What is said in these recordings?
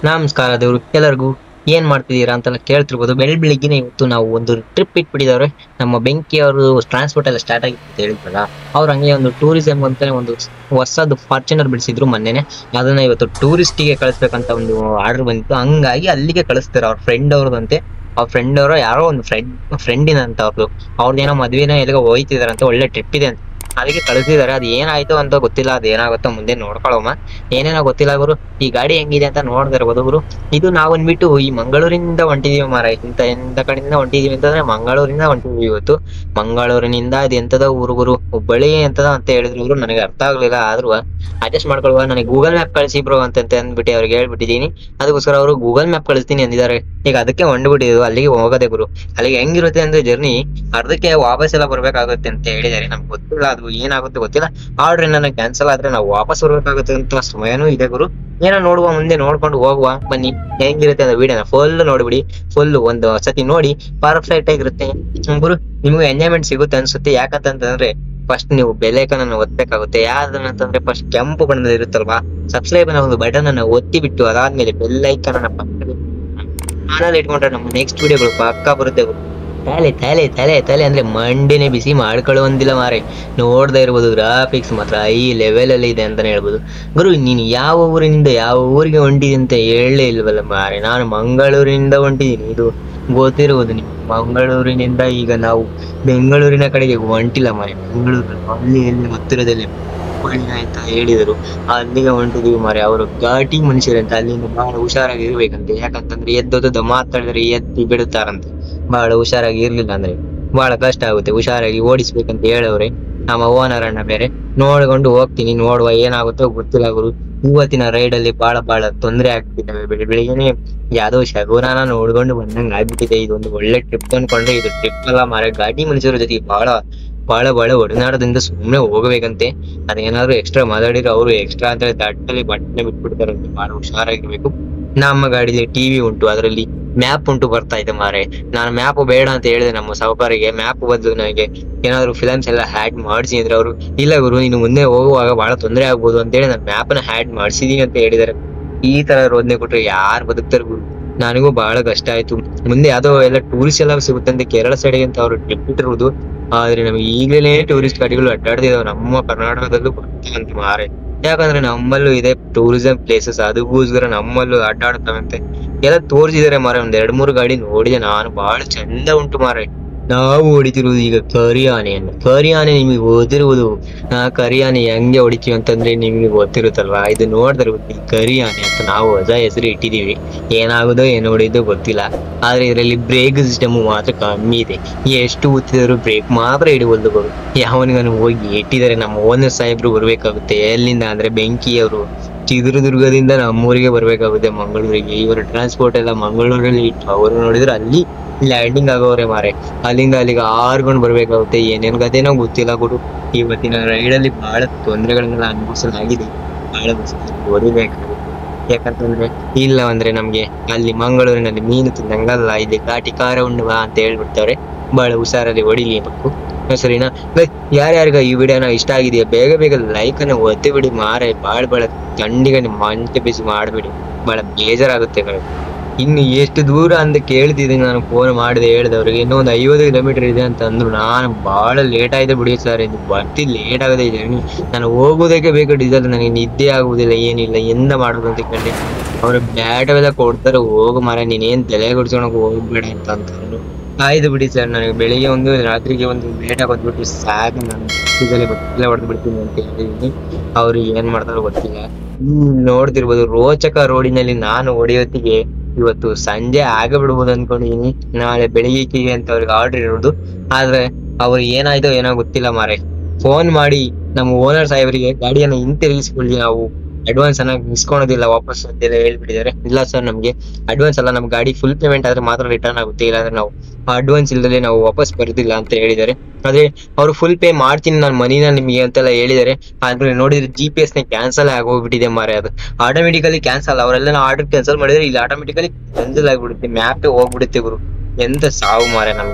ನಮಸ್ಕಾರ ದೇವ್ರು ಎಲ್ಲರಿಗೂ ಏನ್ ಮಾಡ್ತಿದ್ದೀರಾ ಅಂತೆಲ್ಲ ಕೇಳ್ತಿರ್ಬೋದು ಬೆಳ್ ಬೆಳಿಗ್ಗೆನೆ ಇವತ್ತು ನಾವು ಒಂದು ಟ್ರಿಪ್ ಇಟ್ಬಿಟ್ಟಿದವ್ರೆ ನಮ್ಮ ಬೆಂಕಿ ಅವರು ಟ್ರಾನ್ಸ್ಪೋರ್ಟ್ ಎಲ್ಲ ಸ್ಟಾರ್ಟ್ ಆಗಿತ್ತು ಅಂತ ಹೇಳಿದ್ರಲ್ಲ ಅವ್ರು ಹಂಗೆ ಒಂದು ಟೂರಿಸಂ ಅಂತಾನೆ ಒಂದು ಹೊಸದು ಫಾರ್ಚುನರ್ ಬಿಡಿಸಿದ್ರು ಮೊನ್ನೆನೆ ಅದನ್ನ ಇವತ್ತು ಟೂರಿಸ್ಟಿಗೆ ಕಳಿಸ್ಬೇಕಂತ ಒಂದು ಆರ್ಡರ್ ಬಂದಿತ್ತು ಹಂಗಾಗಿ ಅಲ್ಲಿಗೆ ಕಳಿಸ್ತಾರೆ ಅವ್ರ ಫ್ರೆಂಡ್ ಅವ್ರದಂತೆ ಅವ್ರ ಫ್ರೆಂಡ್ ಅವರು ಯಾರೋ ಒಂದು ಫ್ರೆಂಡ್ ಫ್ರೆಂಡಿನ ಅಂತ ಅವ್ರದ್ದು ಅವ್ರದ್ದೇನೋ ಮದ್ವೆನ ಎಲ್ಲಿಗೋ ಹೋಯ್ತಿದಾರಂತ ಒಳ್ಳೆ ಟ್ರಿಪ್ ಇದೆ ಅಂತ ಅದಕ್ಕೆ ಕಳಿಸಿದಾರೆ ಅದು ಏನಾಯ್ತು ಅಂತ ಗೊತ್ತಿಲ್ಲ ಅದು ಏನಾಗುತ್ತೋ ಮುಂದೆ ನೋಡ್ಕೊಳಮ್ಮ ಏನೇನೋ ಗೊತ್ತಿಲ್ಲ ಗುರು ಈ ಗಾಡಿ ಹೆಂಗಿದೆ ಅಂತ ನೋಡ್ದಿರ್ಬೋದು ಗುರು ಇದು ನಾವು ಅಂದ್ಬಿಟ್ಟು ಈ ಮಂಗಳೂರಿನಿಂದ ಹೊಂಟಿದೀವಿ ಮಾರ ಇಂತ ಎಂತ ಕಡೆಯಿಂದ ಹೊಂಟಿದೀವಿ ಅಂತಂದ್ರೆ ಮಂಗಳೂರಿಂದ ಹೊಂಟಿದೀವಿ ಇವತ್ತು ಮಂಗಳೂರಿನಿಂದ ಇದು ಎಂತದ ಊರು ಗುರು ಹುಬ್ಬಳ್ಳಿ ಎಂತದ ಅಂತ ಹೇಳಿದ್ರು ಇವ್ರು ನನಗೆ ಅರ್ಥ ಆಗ್ಲಿಲ್ಲ ಆದ್ರೂ ಅಡ್ಜಸ್ಟ್ ಮಾಡ್ಕೊಳ್ವಾ ನನಗೆ ಗೂಗಲ್ ಮ್ಯಾಪ್ ಕಳಿಸಿ ಬ್ರೋ ಅಂತ ಅಂದ್ಬಿಟ್ಟು ಅವ್ರಿಗೆ ಹೇಳ್ಬಿಟ್ಟಿದೀನಿ ಅದಕ್ಕೋಸ್ಕರ ಅವರು ಗೂಗಲ್ ಮ್ಯಾಪ್ ಕಳಿಸ್ತೀನಿ ಅಂದಿದ್ದಾರೆ ಈಗ ಅದಕ್ಕೆ ಹೊಂಡ್ಬಿಟ್ಟಿದ್ದು ಅಲ್ಲಿಗೆ ಹೋಗೋದೆ ಗುರು ಅಲ್ಲಿಗೆ ಹೆಂಗಿರುತ್ತೆ ಅಂದ್ರೆ ಜರ್ನಿ ಅರ್ಧಕ್ಕೆ ವಾಪಸ್ ಎಲ್ಲ ಬರ್ಬೇಕಾಗುತ್ತೆ ಅಂತ ಹೇಳಿದ್ದಾರೆ ನಮ್ಗೆ ಗೊತ್ತಿಲ್ಲ ಅದು ಏನಾಗುತ್ತೆ ಗೊತ್ತಿಲ್ಲ ಆರ್ಡ್ರ್ ನನಗೆ ಕ್ಯಾನ್ಸಲ್ ಆದ್ರೆ ನಾವು ವಾಪಸ್ ಬರ್ಬೇಕಾಗುತ್ತೆ ಅಂತ ಸಮಯನೂ ಇದೆ ಗುರು ಏನೋ ನೋಡುವ ಮುಂದೆ ನೋಡ್ಕೊಂಡು ಹೋಗುವ ಬನ್ನಿ ಹೆಂಗಿರುತ್ತೆ ಅಂತ ವಿಡಿಯೋನ ಫುಲ್ ನೋಡ್ಬಿಡಿ ಫುಲ್ ಒಂದು ಸತಿ ನೋಡಿ ಪರ್ಫೆಕ್ಟ್ ಆಗಿರುತ್ತೆ ಹ್ಮ್ ಗುರು ನಿಮ್ಗೆ ಎಂಜಾಯ್ಮೆಂಟ್ ಸಿಗುತ್ತೆ ಅನ್ಸುತ್ತೆ ಯಾಕಂತಂದ್ರೆ ಫಸ್ಟ್ ನೀವು ಬೆಲೆಕನ್ನ ಒತ್ತಬೇಕಾಗುತ್ತೆ ಯಾವ್ದನ್ನಂತಂದ್ರೆ ಫಸ್ಟ್ ಕೆಂಪು ಬಣ್ಣದಲ್ಲಿ ಇರುತ್ತಲ್ವಾ ಸಬ್ಸ್ಕ್ರೈಬ್ ಅನ್ನೋ ಒಂದು ಬಟನ್ ಅನ್ನ ಒತ್ತಿ ಬಿಟ್ಟು ಅದಾದ್ಮೇಲೆ ಬೆಲ್ ಐಕನ್ ಅನ್ನ ಪಕ್ಕದಲ್ಲಿ ಆನಲ್ಲಿ ಇಟ್ಕೊಂಡ್ರೆ ನಮ್ಮ ನೆಕ್ಸ್ಟ್ ವಿಡಿಯೋಗಳು ಪಕ್ಕ ಬರುತ್ತೆ ಗುರು. ತಲೆ ತಲೆ ತಲೆ ತಲೆ ಅಂದ್ರೆ ಮಂಡಿನೇ ಬಿಸಿ ಮಾಡ್ಕೊಳ್ಳುವಂದಿಲ್ಲ ಮಾರೆ ನೋಡ್ತಾ ಇರ್ಬೋದು ಗ್ರಾಫಿಕ್ಸ್ ಮಾತ್ರ ಐ ಲೆವೆಲ್ ಅಲ್ಲಿ ಇದೆ ಅಂತಾನೆ ಹೇಳ್ಬೋದು ಗುರು ನೀನು ಯಾವ ಊರಿನಿಂದ ಯಾವ ಊರಿಗೆ ಹೊಂಟಿದೆ ಅಂತ ಹೇಳಲೇ ಇಲ್ವಲ್ಲ ಮಾರೆ ನಾನು ಮಂಗಳೂರಿನಿಂದ ಹೊಂಟಿದ್ದೀನಿ ಇದು ಗೊತ್ತಿರುವುದು ನೀವು ಮಂಗಳೂರಿನಿಂದ ಈಗ ನಾವು ಬೆಂಗಳೂರಿನ ಕಡೆಗೆ ಹೊಂಟಿಲ್ಲ ಮಾರೆ ಬೆಂಗಳೂರು ಅಲ್ಲಿ ಎಲ್ಲಿ ಗೊತ್ತಿರೋದಲ್ಲಿ ಹುಬ್ಬಳ್ಳಿ ಅಂತ ಹೇಳಿದರು ಅಲ್ಲಿಗೆ ಹೊಂಟಿದೀವಿ ಮಾರೆ ಅವರು ಘಾಟಿ ಮನುಷ್ಯರಂತೆ ಅಲ್ಲಿಂದ ಬಹಳ ಹುಷಾರಾಗಿ ಇರ್ಬೇಕಂತೆ ಯಾಕಂತಂದ್ರೆ ಎದ್ದೊತ್ತದ ಮಾತಾಡಿದ್ರೆ ಎತ್ತಿ ಬಿಡುತ್ತಾರಂತೆ ಬಹಳ ಹುಷಾರಾಗಿ ಇರ್ಲಿಲ್ಲ ಅಂದ್ರೆ ಬಹಳ ಕಷ್ಟ ಆಗುತ್ತೆ ಹುಷಾರಾಗಿ ಓಡಿಸ್ಬೇಕಂತ ಹೇಳವ್ರೆ ನಮ್ಮ ಓನರ್ ಅಣ್ಣ ಬೇರೆ ನೋಡ್ಕೊಂಡು ಹೋಗ್ತೀನಿ ನೋಡುವ ಏನಾಗುತ್ತೋ ಗೊತ್ತಿಲ್ಲ ಗುರು ಇವತ್ತಿನ ರೈಡ್ ಅಲ್ಲಿ ಬಹಳ ಬಹಳ ತೊಂದರೆ ಆಗ್ಬಿಟ್ಟಿದ್ದಾವೆ ಬೆಳಿ ಬೆಳಿಗ್ಗೆನೆ ಯಾವ್ದೋ ಶಗುನಾನ ನೋಡ್ಕೊಂಡು ಬಂದಂಗ ಆಗ್ಬಿಟ್ಟಿದೆ ಇದೊಂದು ಒಳ್ಳೆ ಟ್ರಿಪ್ ಅನ್ಕೊಂಡ್ರೆ ಇದು ಟ್ರಿಪ್ ಅಲ್ಲ ಮಾರ ಗಾಡಿ ಮನುಷ್ಯರ ಜೊತೆ ಬಹಳ ಬಹಳ ಬಹಳ ಒಡನಾಡದಿಂದ ಸುಮ್ಮನೆ ಹೋಗಬೇಕಂತೆ ಅದೇನಾದ್ರು ಎಕ್ಸ್ಟ್ರಾ ಮಾತಾಡಿದ್ರೆ ಅವರು ಎಕ್ಸ್ಟ್ರಾ ಅಂತ ಹೇಳಿ ದಟ್ಟಲ್ಲಿ ಬಟ್ಟೆ ಬಿಟ್ಬಿಡ್ತಾರಂತೆ ಬಹಳ ಹುಷಾರಾಗಿರ್ಬೇಕು ನಮ್ಮ ಗಾಡಿಲಿ ಟಿವಿ ಉಂಟು ಅದರಲ್ಲಿ ಮ್ಯಾಪ್ ಉಂಟು ಬರ್ತಾ ಇದೆ ಮಾರೆ ನಾನು ಮ್ಯಾಪ್ ಬೇಡ ಅಂತ ಹೇಳಿದೆ ನಮ್ಮ ಸಾಹುಕಾರಿಗೆ ಮ್ಯಾಪ್ ಬದಲು ನನಗೆ ಏನಾದ್ರು ಫಿಲಮ್ಸ್ ಎಲ್ಲ ಹ್ಯಾಡ್ ಮಾಡಿಸಿ ಅಂದ್ರೆ ಅವರು ಇಲ್ಲ ಗುರು ನೀನು ಮುಂದೆ ಹೋಗುವಾಗ ಬಹಳ ತೊಂದರೆ ಆಗ್ಬೋದು ಅಂತ ಹೇಳಿ ನಾನು ಮ್ಯಾಪ್ ನ ಹ್ಯಾಡ್ ಮಾಡಿಸಿದೀನಿ ಅಂತ ಹೇಳಿದ್ದಾರೆ ಈ ತರ ರೋದನೆ ಕೊಟ್ರೆ ಯಾರು ಬದುಕ್ತಾರೆ ಗುರು ನನಗೂ ಬಹಳ ಕಷ್ಟ ಆಯ್ತು ಮುಂದೆ ಯಾವ್ದೋ ಎಲ್ಲ ಟೂರಿಸ್ಟ್ ಎಲ್ಲ ಸಿಗುತ್ತಂತೆ ಕೇರಳ ಸೈಡ್ಗೆ ಅಂತ ಅವರು ಟ್ರಿಪ್ ಇಟ್ಟಿರುವುದು ಆದ್ರೆ ನಮಗೆ ಈಗಲೇ ಟೂರಿಸ್ಟ್ ಗಾಡಿಗಳು ಅಡ್ಡಾಡ್ತಿದಾವೆ ನಮ್ಮ ಕರ್ನಾಟಕದಲ್ಲೂ ಬರ್ತಾವಂತೆ ಮಾರೆ ಯಾಕಂದ್ರೆ ನಮ್ಮಲ್ಲೂ ಇದೆ ಟೂರಿಸಂ ಪ್ಲೇಸಸ್ ಅದಕ್ಕೋಸ್ಕರ ನಮ್ಮಲ್ಲೂ ಅಡ್ಡಾಡ್ತಾವಂತೆ ಎಲ್ಲ ತೋರಿಸಿದಾರೆ ಮಾರೆ ಒಂದ್ ಎರಡ್ ಮೂರು ಗಾಡಿ ನೋಡಿದೆ ನಾನು ಬಹಳ ಚಂದ ಉಂಟು ಮಾರೆ ನಾವು ಹೊಡಿತಿರುವುದು ಈಗ ಕರಿ ಆನೆಯನ್ನು ಕರಿ ಆನೆ ನಿಮಗೆ ಗೊತ್ತಿರುವುದು ಆ ಕರಿ ಆನೆ ಹೆಂಗೆ ಹೊಡಿತೀವಿ ಅಂತಂದ್ರೆ ನಿಮ್ಗೆ ಗೊತ್ತಿರುತ್ತಲ್ವಾ ಇದು ನೋಡಿದ್ರೆ ಗೊತ್ತಿ ಕರಿ ಆನೆ ಅಂತ ನಾವು ಹೊಸ ಹೆಸರು ಇಟ್ಟಿದೀವಿ ಏನಾಗುದೋ ಏನು ಹೊಡಿದೋ ಗೊತ್ತಿಲ್ಲ ಆದ್ರೆ ಇದರಲ್ಲಿ ಬ್ರೇಕ್ ಸಿಸ್ಟಮ್ ಮಾತ್ರ ಕಮ್ಮಿ ಇದೆ ಎಷ್ಟು ಉತ್ತಿದ್ರು ಬ್ರೇಕ್ ಮಾತ್ರ ಹಿಡಿವಲ್ದು ಗುರು ಯಾವನಿಗನು ಹೋಗಿ ಇಟ್ಟಿದ್ದಾರೆ ನಮ್ಮ ಓನರ್ ಸಾಹೇಬ್ರು ಬರ್ಬೇಕಾಗುತ್ತೆ ಎಲ್ಲಿಂದ ಅಂದ್ರೆ ಬೆಂಕಿಯವರು ಚಿತ್ರದುರ್ಗದಿಂದ ನಮ್ಮೂರಿಗೆ ಬರ್ಬೇಕಾಗುತ್ತೆ ಮಂಗಳೂರಿಗೆ ಇವರು ಟ್ರಾನ್ಸ್ಪೋರ್ಟ್ ಎಲ್ಲ ಮಂಗಳೂರಲ್ಲಿ ಇಟ್ಟು ಅವರು ನೋಡಿದ್ರೆ ಅಲ್ಲಿ ಲ್ಯಾಂಡಿಂಗ್ ಆಗೋರೆ ಮಾರೆ ಅಲ್ಲಿಂದ ಅಲ್ಲಿಗೆ ಆರ್ಕೊಂಡು ಬರ್ಬೇಕಾಗುತ್ತೆ ಏನೇನ್ ಕಥೆನೋ ಗೊತ್ತಿಲ್ಲ ಗುರು ಇವತ್ತಿನ ರೈಡ್ ಅಲ್ಲಿ ಬಹಳ ತೊಂದರೆಗಳನ್ನೆಲ್ಲ ಅನುಭವಿಸಲಾಗಿದೆ ಬಹಳ ಓದಿಬೇಕಾಗುತ್ತೆ ಯಾಕಂತಂದ್ರೆ ಇಲ್ಲ ಅಂದ್ರೆ ನಮ್ಗೆ ಅಲ್ಲಿ ಮಂಗಳೂರಿನಲ್ಲಿ ಮೀನು ತಿನ್ನಂಗಲ್ಲ ಇಲ್ಲಿ ಘಾಟಿ ಖಾರ ಉಂಡು ಬಾ ಅಂತ ಹೇಳ್ಬಿಡ್ತಾರೆ ಬಹಳ ಹುಷಾರಲ್ಲಿ ಹೊಡಿಲೇಬೇಕು ಸರಿನಾ ಯಾರ್ಯಾರಿಗ ಈ ವಿಡಿಯೋನ ಇಷ್ಟ ಆಗಿದೆಯಾ ಬೇಗ ಬೇಗ ಲೈಕ್ ಅನ್ನು ಒತ್ತಿ ಬಿಡಿ ಮಾರೆ ಬಾಳ್ ಬಾಳ ಥಂಡಿಗೆ ನಿಮ್ಮ ಮಂಟೆ ಬಿಸಿ ಮಾಡ್ಬಿಡಿ ಬಹಳ ಬೇಜಾರಾಗುತ್ತೆ ಕಣೆ. ಇನ್ನು ಎಷ್ಟು ದೂರ ಅಂತ ಕೇಳ್ತಿದ್ದೀನಿ ನಾನು ಫೋನ್ ಮಾಡಿದೆ ಹೇಳ್ದವ್ರಿಗೆ ಇನ್ನೂ ಒಂದು ಐವತ್ತು ಕಿಲೋಮೀಟರ್ ಇದೆ ಅಂತ ಅಂದ್ರು ನಾನು ಬಹಳ ಲೇಟ್ ಆಯ್ತು ಬಿಡಿ ಸರ್ ಇದು ಬರ್ತಿ ಲೇಟ್ ಆಗದೆ ಜರ್ನಿ ನಾನು ಹೋಗೋದಕ್ಕೆ ಬೇಕು ಡೀಸೆಲ್ ನನಗೆ ನಿದ್ದೆ ಆಗುವುದಿಲ್ಲ ಏನಿಲ್ಲ ಎಂದ ಮಾಡೋದು ಅಂತ ಕಂಡೆ ಅವ್ರು ಬ್ಯಾಟವೆಲ್ಲ ಕೊಡ್ತಾರೆ ಹೋಗು ಮಾರ ನೀನೇನ್ ತಲೆ ಕೊಡ್ಸ್ಕೊಳಕ್ ಹೋಗ್ಬೇಡ ಅಂತ ಅಂತಂದ್ರು ಆಯ್ತು ಬಿಡಿ ಸರ್ ನನಗೆ ಬೆಳಿಗ್ಗೆ ಒಂದು ರಾತ್ರಿಗೆ ಒಂದು ಲೇಟ್ ಆಗೋದ್ಬಿಟ್ಟು ಸಾಕು ನಾನು ಇದರಲ್ಲಿ ಗೊತ್ತಿಲ್ಲ ಹೊಡೆದು ಬಿಡ್ತೀನಿ ಅಂತ ಹೇಳಿದೀನಿ ಅವ್ರು ಏನ್ ಮಾಡ್ತಾರೋ ಗೊತ್ತಿಲ್ಲ ಹ್ಮ್ ನೋಡ್ತಿರ್ಬೋದು ರೋಚಕ ರೋಡಿನಲ್ಲಿ ನಾನು ಹೊಡೆಯೋತ್ತಿಗೆ ಇವತ್ತು ಸಂಜೆ ಆಗ ಬಿಡ್ಬೋದು ಅನ್ಕೊಂಡಿದೀನಿ ನಾಳೆ ಬೆಳಿಗ್ಗೆ ಅಂತ ಅವ್ರಿಗೆ ಆರ್ಡರ್ ಇರೋದು ಆದ್ರೆ ಅವ್ರು ಏನಾಯ್ತೋ ಏನೋ ಗೊತ್ತಿಲ್ಲ ಮಾರೆ ಫೋನ್ ಮಾಡಿ ನಮ್ಮ ಓನರ್ ಸಾಹೇಬರಿಗೆ ಗಾಡಿಯನ್ನ ಹಿಂತಿರುಗಿಸ್ಕೊಳ್ಳಿ ನಾವು ಅಡ್ವಾನ್ಸ್ ಅನ್ನ ಇಸ್ಕೊಳೋದಿಲ್ಲ ವಾಪಸ್ ಅಂತೆಲ್ಲ ಹೇಳ್ಬಿಟ್ಟಿದ್ದಾರೆ ಇಲ್ಲ ಸರ್ ನಮ್ಗೆ ಅಡ್ವಾನ್ಸ್ ಅಲ್ಲ ನಮ್ ಗಾಡಿ ಫುಲ್ ಪೇಮೆಂಟ್ ಆದ್ರೆ ಮಾತ್ರ ರಿಟರ್ನ್ ಆಗುತ್ತೆ ಇಲ್ಲಾಂದ್ರೆ ನಾವು ಅಡ್ವಾನ್ಸ್ ಇಲ್ದಲೆ ನಾವು ವಾಪಸ್ ಬರೋದಿಲ್ಲ ಅಂತ ಹೇಳಿದ್ದಾರೆ ಆದ್ರೆ ಅವರು ಫುಲ್ ಪೇ ಮಾಡ್ತೀನಿ ನಾನು ಮನಿನ ನಿಮಗೆ ಅಂತೆಲ್ಲ ಹೇಳಿದ್ದಾರೆ ಆದ್ರೆ ನೋಡಿದ್ರೆ ಜಿ ಪಿ ಎಸ್ ನ ಕ್ಯಾನ್ಸಲ್ ಆಗೋಗ್ಬಿಟ್ಟಿದೆ ಮಾರೆ ಅದು ಆಟೋಮೆಟಿಕಲಿ ಕ್ಯಾನ್ಸಲ್ ಅವರೆಲ್ಲ ಆರ್ಡರ್ ಕ್ಯಾನ್ಸಲ್ ಮಾಡಿದ್ರೆ ಇಲ್ಲಿ ಆಟೋಮೆಟಿಕಲಿ ಕ್ಯಾನ್ಸಲ್ ಆಗ್ಬಿಡುತ್ತೆ ಮ್ಯಾಪೇ ಹೋಗ್ಬಿಡುತ್ತೆ ಗುರು ಎಂತ ಸಾವು ಮಾರೆ ನಮ್ಗೆ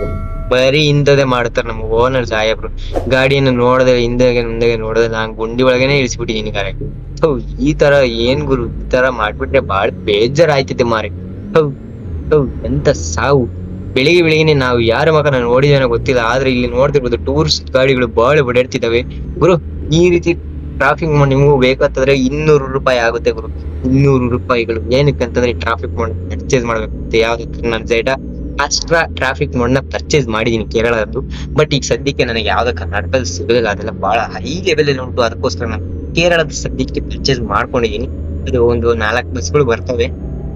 ಬರೀ ಇಂಥದೇ ಮಾಡ್ತಾರೆ ನಮ್ಮ ಓನರ್ ಸಾಹೇಬ್ರು ಗಾಡಿಯನ್ನು ನೋಡದೆ ಹಿಂದೆಗೆ ಮುಂದೆಗೆ ನೋಡದೆ ನಾನು ಗುಂಡಿ ಒಳಗೇನೆ ಇಳಿಸ್ಬಿಟ್ಟಿದ್ದೀನಿ ಗಾಡಿ ಹೌ ಈ ತರ ಏನ್ ಗುರು ಈ ತರ ಮಾಡ್ಬಿಟ್ರೆ ಬಾಳ ಬೇಜಾರ್ ಆಯ್ತೈತೆ ಮಾರಿ ಹೌ ಹೌ ಎಂತ ಸಾವು ಬೆಳಿಗ್ಗೆ ಬೆಳಿಗ್ಗೆ ನಾವು ಯಾರ ಮಕ್ಕಳನ್ನ ನೋಡಿದೇನೋ ಗೊತ್ತಿಲ್ಲ ಆದ್ರೆ ಇಲ್ಲಿ ನೋಡ್ತಿರ್ಬೋದು ಟೂರಿಸ್ಟ್ ಗಾಡಿಗಳು ಬಹಳ ಓಡಾಡ್ತಿದಾವೆ ಗುರು ಈ ರೀತಿ ಟ್ರಾಫಿಕ್ ನಿಮಗೂ ಬೇಕಂತಂದ್ರೆ ಇನ್ನೂರು ರೂಪಾಯಿ ಆಗುತ್ತೆ ಗುರು ಇನ್ನೂರು ರೂಪಾಯಿಗಳು ಏನಕ್ಕೆ ಅಂತಂದ್ರೆ ಟ್ರಾಫಿಕ್ ಮೋಡ್ ಪರ್ಚೇಸ್ ಮಾಡ್ಬೇಕು ಯಾವ್ದಕ್ಕೆ ನಾನು ಜೈಡ ಅಷ್ಟ್ರಾ ಟ್ರಾಫಿಕ್ ಮೋಡ್ನ ಪರ್ಚೇಸ್ ಮಾಡಿದೀನಿ ಕೇರಳದ್ದು ಬಟ್ ಈಗ ಸದ್ಯಕ್ಕೆ ನನಗೆ ಯಾವ್ದೋ ಕರ್ನಾಟಕದಲ್ಲಿ ಸಿಗಲಿಲ್ಲ ಅದೆಲ್ಲ ಬಹಳ ಹೈ ಲೆವೆಲ್ ಅಲ್ಲಿ ಉಂಟು ಅದಕ್ಕೋಸ್ಕರ ನಾನು ಕೇರಳದ ಸದ್ಯಕ್ಕೆ ಪರ್ಚೇಸ್ ಮಾಡ್ಕೊಂಡಿದೀನಿ ಅದು ಒಂದು ನಾಲ್ಕು ಬಸ್ಗಳು ಬರ್ತವೆ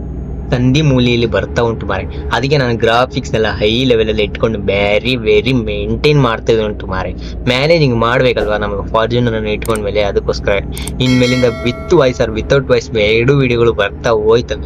ಸಂಧಿ ಮೂಲೆಯಲ್ಲಿ ಬರ್ತಾ ಉಂಟು ಮಾರೆ ಅದಕ್ಕೆ ನಾನು ಗ್ರಾಫಿಕ್ಸ್ ಎಲ್ಲ ಹೈ ಲೆವೆಲ್ ಅಲ್ಲಿ ಇಟ್ಕೊಂಡು ವೆರಿ ವೆರಿ ಮೇಂಟೈನ್ ಮಾಡ್ತಾ ಉಂಟು ಮಾರೆ ಮ್ಯಾನೇಜಿಂಗ್ ಮಾಡ್ಬೇಕಲ್ವಾ ನಮಗೆ ಫಾರ್ಚೂನರ್ ಅನ್ನು ಇಟ್ಕೊಂಡ್ಮೇಲೆ ಅದಕ್ಕೋಸ್ಕರ ಇನ್ಮೇಲಿಂದ with voice or without voice ಎರಡು ವಿಡಿಯೋಗಳು ಬರ್ತಾ ಹೋಯ್ತವೆ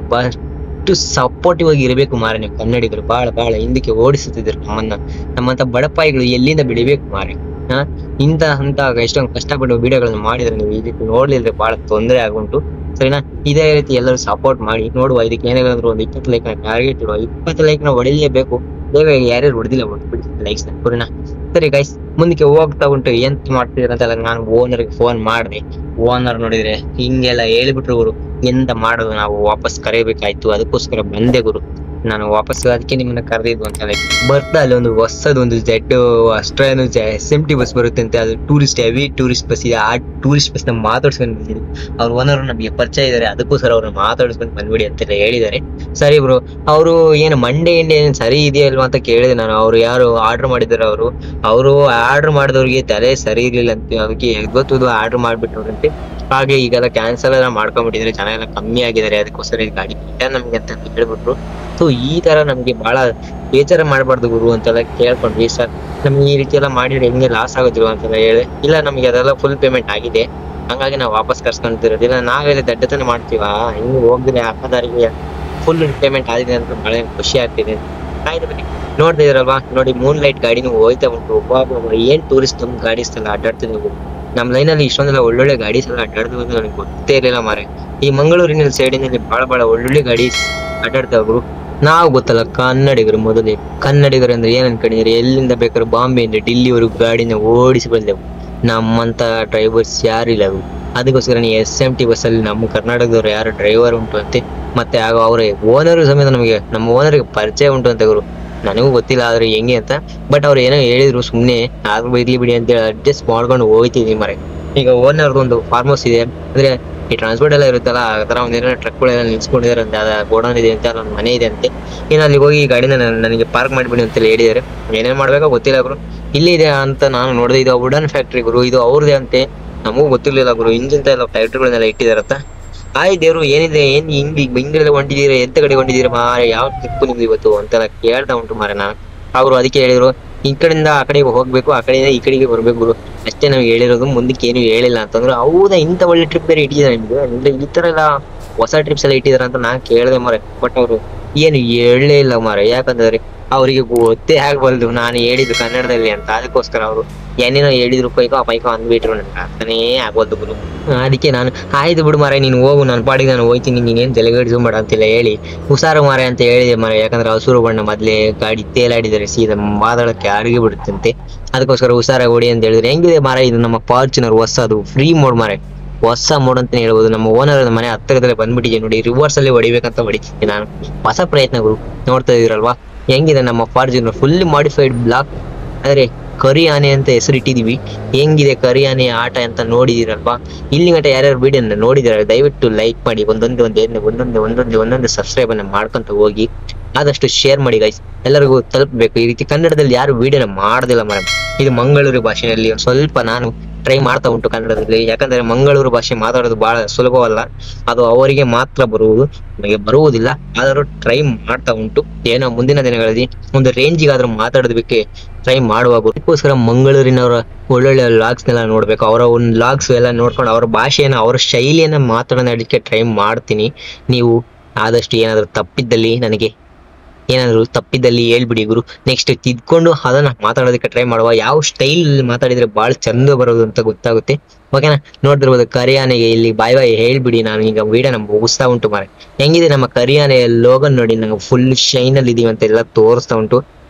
ಅಷ್ಟು ಸಪೋರ್ಟಿವ್ ಆಗಿ ಇರಬೇಕು ಮಾರೆ ನೀವು ಕನ್ನಡಿಗರು ಬಹಳ ಬಹಳ ಹಿಂದಕ್ಕೆ ಓಡಿಸುತ್ತಿದ್ರು ನಮ್ಮನ್ನ ನಮ್ಮಂತ ಬಡಪಾಯಿಗಳು ಎಲ್ಲಿಂದ ಬೆಳಿಬೇಕು ಮಾರೆ ಹಾ ಇಂತ ಅಂತ ಎಷ್ಟೊಂದು ಕಷ್ಟಪಟ್ಟು ವಿಡಿಯೋಗಳನ್ನು ಮಾಡಿದ್ರೆ ನೀವು ಈ ರೀತಿ ನೋಡ್ಲಿದ್ರೆ ಬಹಳ ತೊಂದರೆ ಆಗುಂಟು ಸರಿನಾ ಇದೇ ರೀತಿ ಎಲ್ಲರೂ ಸಪೋರ್ಟ್ ಮಾಡಿ ನೋಡುವ ಇದಕ್ಕೆ ಏನಾದ್ರು ಒಂದು ಇಪ್ಪತ್ತು ಲೈಕ್ ಟಾರ್ಗೆಟ್ ಇಡುವ ಇಪ್ಪತ್ತು ಲೈಕ್ ನ ಹೊಡಿಲೇಬೇಕು ಬೇಗ ಯಾರ್ಯಾರು ಹೊಡೆದಿಲ್ಲ ಹೊಡ್ಬಿಡಿ ಲೈಕ್ಸ್ ಸರಿನಾ ಸರಿ ಗೈಸ್ ಮುಂದಕ್ಕೆ ಹೋಗ್ತಾ ಉಂಟು ಎಂತ ಮಾಡ್ತಿದ್ರ ಅಂತೆಲ್ಲ ನಾನು ಓನರ್ಗೆ ಫೋನ್ ಮಾಡಿದೆ ಓನರ್ ನೋಡಿದ್ರೆ ಹಿಂಗೆಲ್ಲ ಹೇಳ್ಬಿಟ್ರು ಗುರು ಎಂತ ಮಾಡೋದು ನಾವು ವಾಪಸ್ ಕರೆಯಬೇಕಾಯ್ತು ಅದಕ್ಕೋಸ್ಕರ ಬಂದೆ ಗುರು ನಾನು ವಾಪಸ್ ಅದಕ್ಕೆ ನಿಮ್ಮನ್ನ ಕರೆದಿದ್ದು ಅಂತ ಬರ್ತಾ ಅಲ್ಲಿ ಒಂದು ಹೊಸದು ಒಂದು ಜೆಡ್ ಅಷ್ಟ್ರೇನು ಎಸ್ ಎಂ ಟಿ ಬಸ್ ಬರುತ್ತೆ ಅಂತ ಅದು ಟೂರಿಸ್ಟ್ ಹೆವಿ ಟೂರಿಸ್ಟ್ ಬಸ್ ಇದೆ ಆ ಟೂರಿಸ್ಟ್ ಬಸ್ ನ ಮಾತಾಡ್ಸ್ಕೊಂಡು ಬಂದಿದ್ದೀನಿ ಅವ್ರ ಓನರ್ ನಮಗೆ ಪರಿಚಯ ಇದ್ದಾರೆ ಅದಕ್ಕೋಸ್ಕರ ಅವ್ರನ್ನ ಮಾತಾಡಿಸ್ಕೊಂಡು ಬಂದ್ಬಿಡಿ ಅಂತೆಲ್ಲ ಹೇಳಿದ್ದಾರೆ ಸರಿ ಬ್ರೋ ಅವರು ಏನು ಮಂಡೆ ಇಂಡೆ ಏನು ಸರಿ ಇದೆಯಲ್ವಾ ಅಂತ ಕೇಳಿದೆ ನಾನು ಅವ್ರು ಯಾರು ಆರ್ಡರ್ ಮಾಡಿದ್ದಾರೆ ಅವರು ಅವರು ಆರ್ಡರ್ ಮಾಡಿದವ್ರಿಗೆ ತಲೆ ಸರಿ ಇರ್ಲಿಲ್ಲ ಅಂತ ಅದಕ್ಕೆ ಗೊತ್ತು ಆರ್ಡರ್ ಮಾಡ್ಬಿಟ್ಟವ್ರಂತೆ ಹಾಗೆ ಈಗೆಲ್ಲ ಕ್ಯಾನ್ಸಲ್ ಎಲ್ಲ ಮಾಡ್ಕೊಂಡ್ಬಿಟ್ಟಿದ್ರೆ ಜನ ಎಲ್ಲ ಕಮ್ಮಿ ಆಗಿದ್ದಾರೆ ಅದಕ್ಕೋಸ್ಕರ ಈ ಗಾಡಿ ಬೇಡ ನಮ್ಗೆ ಅಂತ ಹೇಳ್ಬಿಟ್ರು ಸೊ ಈ ತರ ನಮ್ಗೆ ಬಹಳ ಬೇಜಾರ ಮಾಡಬಾರ್ದು ಗುರು ಅಂತೆಲ್ಲ ಕೇಳ್ಕೊಂಡ್ವಿ ಸರ್ ನಮ್ಗೆ ಈ ರೀತಿ ಎಲ್ಲ ಮಾಡಿದ್ರೆ ಹೆಂಗೆ ಲಾಸ್ ಆಗೋದಿಲ್ವ ಅಂತೆಲ್ಲ ಹೇಳಿ ಇಲ್ಲ ನಮ್ಗೆ ಅದೆಲ್ಲ ಫುಲ್ ಪೇಮೆಂಟ್ ಆಗಿದೆ ಹಂಗಾಗಿ ನಾವು ವಾಪಸ್ ಕರ್ಸ್ಕೊಂತಿರೋದಿಲ್ಲ ನಾವೆಲ್ಲ ದಡ್ಡತನ ಮಾಡ್ತೀವ ಹಿಂಗೆ ಹೋಗಿದ್ರೆ ಅಕ್ಕದಾರಿಗೆ ಫುಲ್ ಪೇಮೆಂಟ್ ಆಗಿದೆ ಅಂತ ಬಹಳ ಖುಷಿ ಆಗ್ತಿದೆ ಆಯ್ತು ಬನ್ನಿ ನೋಡ್ತಾ ಇದ್ರಲ್ವಾ ನೋಡಿ ಮೂನ್ ಲೈಟ್ ಗಾಡಿನೂ ಹೋಯ್ತಾ ಉಂಟು ಒಬ್ಬ ಏನ್ ಟೂರಿಸ್ಟ್ ನಮ್ ಗಾಡೀಸ್ ಎಲ್ಲ ಅಡ್ಡಾಡ್ತಿದ್ವು ನಮ್ ಲೈನ್ ಅಲ್ಲಿ ಇಷ್ಟೊಂದೆಲ್ಲ ಒಳ್ಳೊಳ್ಳೆ ಗಾಡೀಸ್ ಎಲ್ಲ ಅಡ್ಡಾಡ್ತಿದ್ರು ಅಂತ ನನಗೆ ಗೊತ್ತೇ ಇರಲಿಲ್ಲ ಮಾರೆ ಈ ಮಂಗಳೂರಿನ ಸೈಡಿನಲ್ಲಿ ಬಹಳ ಬಹಳ ಒಳ್ಳೊಳ್ಳೆ ಗಾಡೀಸ್ ಅಡ್ಡಾಡ್ತಾವ್ರು ನಾವು ಗೊತ್ತಲ್ಲ ಕನ್ನಡಿಗರು ಮೊದಲೇ ಕನ್ನಡಿಗರು ಅಂದ್ರೆ ಏನ್ ಅನ್ಕೊಂಡಿದ್ರೆ ಎಲ್ಲಿಂದ ಬೇಕಾದ್ರೂ ಬಾಂಬೆಯಿಂದ ಡಿಲ್ಲಿವರೆಗೂ ಗಾಡಿನ ಓಡಿಸಿ ಬಂದೆವು ನಮ್ಮಂತ ಡ್ರೈವರ್ಸ್ ಯಾರಿಲ್ಲ ಅವರು ಅದಕ್ಕೋಸ್ಕರ ನೀವು ಎಸ್ ಎಂ ಟಿ ಬಸ್ಸಲ್ಲಿ ನಮ್ಮ ಕರ್ನಾಟಕದವ್ರು ಯಾರು ಡ್ರೈವರ್ ಉಂಟು ಅಂತೆ ಮತ್ತೆ ಆಗ ಅವರ ಓನರ್ ಸಮೇತ ನಮಗೆ ನಮ್ಮ ಓನರ್ಗೆ ಪರಿಚಯ ಉಂಟು ಅಂತ ಅವರು ನನಗೂ ಗೊತ್ತಿಲ್ಲ ಆದ್ರೆ ಹೆಂಗೆ ಅಂತ ಬಟ್ ಅವ್ರು ಏನೋ ಹೇಳಿದ್ರು ಸುಮ್ಮನೆ ಆದ್ರೂ ಇರ್ಲಿ ಬಿಡಿ ಅಂತೇಳಿ ಅಡ್ಜಸ್ಟ್ ಮಾಡ್ಕೊಂಡು ಹೋಗ್ತಿದ್ವಿ ಮರೆ ಈಗ ಓನರ್ ಒಂದು ಫಾರ್ಮ್ ಹೌಸ್ ಇದೆ ಅಂದ್ರೆ ಈ ಟ್ರಾನ್ಸ್ಪೋರ್ಟ್ ಎಲ್ಲ ಇರುತ್ತಲ್ಲ ಆ ತರ ಒಂದೇನೋ ಟ್ರಕ್ಗಳೆಲ್ಲ ನಿಲ್ಸ್ಕೊಂಡಿದ್ದಾರೆ ಅಂತ ಅದ ಗೋಡೌನ್ ಇದೆ ಅಂತ ಅಲ್ಲೊಂದು ಮನೆ ಇದೆ ಅಂತೆ ಇನ್ನು ಅಲ್ಲಿಗೆ ಹೋಗಿ ಈ ಗಾಡಿನ ನನ್- ನನಗೆ ಪಾರ್ಕ್ ಮಾಡಿಬಿಡಿ ಅಂತ ಹೇಳಿದ್ದಾರೆ ಏನೇನ್ ಮಾಡ್ಬೇಕೋ ಗೊತ್ತಿಲ್ಲ ಗುರು ಇಲ್ಲಿ ಇದೆ ಅಂತ ನಾನು ನೋಡಿದೆ ಇದು ವುಡನ್ ಫ್ಯಾಕ್ಟ್ರಿ ಗುರು ಇದು ಅವ್ರದೇ ಅಂತೆ ನಮಗೂ ಗೊತ್ತಿರ್ಲಿಲ್ಲ ಗುರು ಇಂಜಿನ್ ಎಲ್ಲ ಫ್ಯಾಕ್ಟ್ರಿಗಳನ್ನೆಲ್ಲ ಇಟ್ಟಿದಾರತ್ತ ಆಯ್ ದೇವ್ರು ಏನಿದೆ ಏನ್ ಹಿಂಗ್ ಬೆಂಗಳೂರಲ್ಲಿ ಹೊಂಟಿದ್ದೀರಾ ಎಂತ ಕಡೆ ಹೊಂಟಿದ್ದೀರಾ ಮಾರೆ ಯಾವ ಟ್ರಿಪ್ ನಿಮ್ದು ಇವತ್ತು ಅಂತೆಲ್ಲ ಕೇಳ್ತಾ ಉಂಟು ಮಾರೆ ನಾನು ಅವರು ಅದಕ್ಕೆ ಹೇಳಿದ್ರು ಈ ಕಡೆಯಿಂದ ಆ ಕಡೆಗೆ ಹೋಗ್ಬೇಕು ಆ ಕಡೆಯಿಂದ ಈ ಕಡೆಗೆ ಬರ್ಬೇಕು ಗುರು ಅಷ್ಟೇ ನಮ್ಗೆ ಹೇಳಿರೋದು ಮುಂದಕ್ಕೆ ಏನು ಹೇಳಿಲ್ಲ ಅಂತಂದ್ರು ಹೌದಾ ಇಂಥ ಒಳ್ಳೆ ಟ್ರಿಪ್ ಬೇರೆ ಇಟ್ಟಿದ್ದಾರೆ ನಿಮ್ಗೆ ಅಂದ್ರೆ ಈ ತರ ಎಲ್ಲ ಹೊಸ ಟ್ರಿಪ್ಸ್ ಎಲ್ಲ ಇಟ್ಟಿದಾರ ಅಂತ ನಾನ್ ಕೇಳಿದೆ ಮಾರೆ ಬಟ್ ಅವರು ಏನು ಹೇಳಲೇ ಇಲ್ಲ ಮಾರೆ ಯಾಕಂದ್ರೆ ಅವರಿಗೆ ಗೊತ್ತೇ ಆಗ್ಬಲ್ದು ನಾನು ಹೇಳಿದ್ದು ಕನ್ನಡದಲ್ಲಿ ಅಂತ ಅದಕ್ಕೋಸ್ಕರ ಅವರು ಏನೇನೋ ಹೇಳಿದ್ರು ಪೈಕೋ ಆ ಪೈಕೋ ಅಂದ್ಬಿಟ್ರು ನನ್ಗೆ ಅರ್ಥನೇ ಆಗೋದು ಗುರು ಅದಕ್ಕೆ ನಾನು ಆಯ್ತು ಬಿಡು ಮಾರೆ ನೀನು ಹೋಗು ನನ್ನ ಪಾಡಿಗೆ ನಾನು ಹೋಯ್ತೀನಿ ನೀನೇನು ತಲೆಗಡಿಸು ಮಾಡ ಅಂತಿಲ್ಲ ಹೇಳಿ ಹುಷಾರು ಮಾರೆ ಅಂತ ಹೇಳಿದೆ ಮಾರೆ ಯಾಕಂದ್ರೆ ಹಸುರು ಬಣ್ಣ ಮೊದ್ಲೇ ಗಾಡಿ ತೇಲಾಡಿದರೆ ಸೀದಾ ಮಾತಾಡಕ್ಕೆ ಅಡಿಗೆ ಬಿಡುತ್ತಂತೆ ಅದಕ್ಕೋಸ್ಕರ ಹುಷಾರಾಗಿ ಹೊಡಿ ಅಂತ ಹೇಳಿದ್ರೆ ಹೆಂಗಿದೆ ಮಾರೆ ಇದು ನಮ್ಮ ಫಾರ್ಚುನರ್ ಹೊಸದು ಫ್ರೀ ಮೋಡ್ ಮಾರೆ ಹೊಸ ಮೋಡ್ ಅಂತಾನೆ ಹೇಳ್ಬೋದು ನಮ್ಮ ಓನರ್ ಮನೆ ಹತ್ತಿರದಲ್ಲೇ ಬಂದ್ಬಿಟ್ಟಿದೆ ನೋಡಿ ರಿವರ್ಸ್ ಅಲ್ಲಿ ಹೊಡಿಬೇಕಂತ ಹೊಡಿತೀನಿ ನಾನು ಹೊಸ ಪ್ರಯತ್ನಗಳು ನೋಡ್ತಾ ಇದೀರಲ್ವಾ ಹೆಂಗಿದೆ ನಮ್ಮ ಫಾರ್ಚುನರ್ ಫುಲ್ ಮಾಡಿಫೈಡ್ ಬ್ಲಾಕ್ ಅಂದ್ರೆ ಕರಿ ಆನೆ ಅಂತ ಹೆಸರಿಟ್ಟಿದೀವಿ ಹೆಂಗಿದೆ ಕರಿ ಆನೆ ಆಟ ಅಂತ ನೋಡಿದಿರಲ್ವಾ ಇಲ್ಲಿ ಗಂಟ ಯಾರ್ಯಾರು ವಿಡಿಯೋ ನೋಡಿದಿರ ದಯವಿಟ್ಟು ಲೈಕ್ ಮಾಡಿ ಒಂದೊಂದು ಒಂದು ಒಂದೊಂದು ಒಂದೊಂದು ಒಂದೊಂದು ಸಬ್ಸ್ಕ್ರೈಬ್ ಅನ್ನ ಮಾಡ್ಕೊಂತ ಹೋಗಿ ಆದಷ್ಟು ಶೇರ್ ಮಾಡಿ ಗೈಸ್ ಎಲ್ಲರಿಗೂ ತಲುಪಬೇಕು ಈ ರೀತಿ ಕನ್ನಡದಲ್ಲಿ ಯಾರು ವಿಡಿಯೋನ ಮಾಡೋದಿಲ್ಲ ಮೇಡಮ್ ಇದು ಮಂಗಳೂರು ಭಾಷೆಯಲ್ಲಿ ಒಂದ್ ಸ್ವಲ್ಪ ನಾನು ಟ್ರೈ ಮಾಡ್ತಾ ಉಂಟು ಕನ್ನಡದಲ್ಲಿ ಯಾಕಂದ್ರೆ ಮಂಗಳೂರು ಭಾಷೆ ಮಾತಾಡೋದು ಬಹಳ ಸುಲಭವಲ್ಲ ಅದು ಅವರಿಗೆ ಮಾತ್ರ ಬರುವುದು ನನಗೆ ಬರುವುದಿಲ್ಲ ಆದರೂ ಟ್ರೈ ಮಾಡ್ತಾ ಉಂಟು ಏನೋ ಮುಂದಿನ ದಿನಗಳಲ್ಲಿ ಒಂದು ರೇಂಜಿಗಾದ್ರೂ ಮಾತಾಡೋದಕ್ಕೆ ಟ್ರೈ ಮಾಡುವಾಗ ಅದಕ್ಕೋಸ್ಕರ ಮಂಗಳೂರಿನವರ ಒಳ್ಳೊಳ್ಳೆ ಲಾಗ್ಸ್ನೆಲ್ಲ ನೋಡ್ಬೇಕು ಅವರ ಒಂದು ಲಾಗ್ಸ್ ಎಲ್ಲ ನೋಡ್ಕೊಂಡು ಅವರ ಭಾಷೆಯನ್ನ ಅವರ ಶೈಲಿಯನ್ನ ಮಾತನಾಡಲಿಕ್ಕೆ ಟ್ರೈ ಮಾಡ್ತೀನಿ ನೀವು ಆದಷ್ಟು ಏನಾದರೂ ತಪ್ಪಿದ್ದಲ್ಲಿ ನನಗೆ ಏನಾದ್ರು ತಪ್ಪಿದ್ದಲ್ಲಿ ಹೇಳ್ಬಿಡಿ ಗುರು ನೆಕ್ಸ್ಟ್ ತಿದ್ಕೊಂಡು ಅದನ್ನ ಮಾತಾಡೋದಕ್ಕೆ ಟ್ರೈ ಮಾಡುವ ಯಾವ ಸ್ಟೈಲ್ ಮಾತಾಡಿದ್ರೆ ಬಹಳ ಚಂದ ಬರೋದು ಅಂತ ಗೊತ್ತಾಗುತ್ತೆ ಓಕೆನಾ ನೋಡ್ತಿರ್ಬೋದು ಕರಿಯಾನೆಗೆ ಇಲ್ಲಿ ಬಾಯ್ ಬಾಯ್ ಹೇಳ್ಬಿಡಿ ನಾನು ಈಗ ವಿಡಿಯೋನ ಮುಗಿಸ್ತಾ ಉಂಟು ಮಾರೆ ಹೆಂಗಿದೆ ನಮ್ಮ ಕರಿಯಾನೆಯ ಲೋಗನ್ ನೋಡಿ ನಂಗೆ ಫುಲ್ ಶೈನ್ ಅಲ್ಲಿ ಇದೀವಿ ಅಂತ ಎಲ್ಲ ತೋರಿಸ್ತಾ ಉಂಟು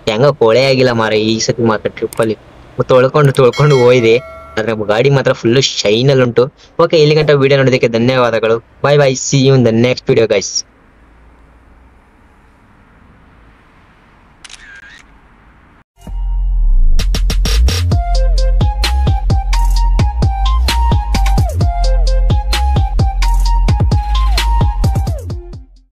ಹೆಂಗ ಕೊಳೆ ಆಗಿಲ್ಲ ಮಾರ ಈ ಸತಿ ಮಾತ್ರ ಟ್ರಿಪ್ ಅಲ್ಲಿ ತೊಳ್ಕೊಂಡು ತೊಳ್ಕೊಂಡು ಹೋಯ್ದೆ ಆದ್ರೆ ನಮ್ಮ ಗಾಡಿ ಮಾತ್ರ ಫುಲ್ ಶೈನ್ ಅಲ್ಲಿ ಉಂಟು ಓಕೆ ಇಲ್ಲಿ ಗಂಟ ವಿಡಿಯೋ ನೋಡೋದಕ್ಕೆ ಧನ್ಯವಾದಗಳು bye bye see you the next video guys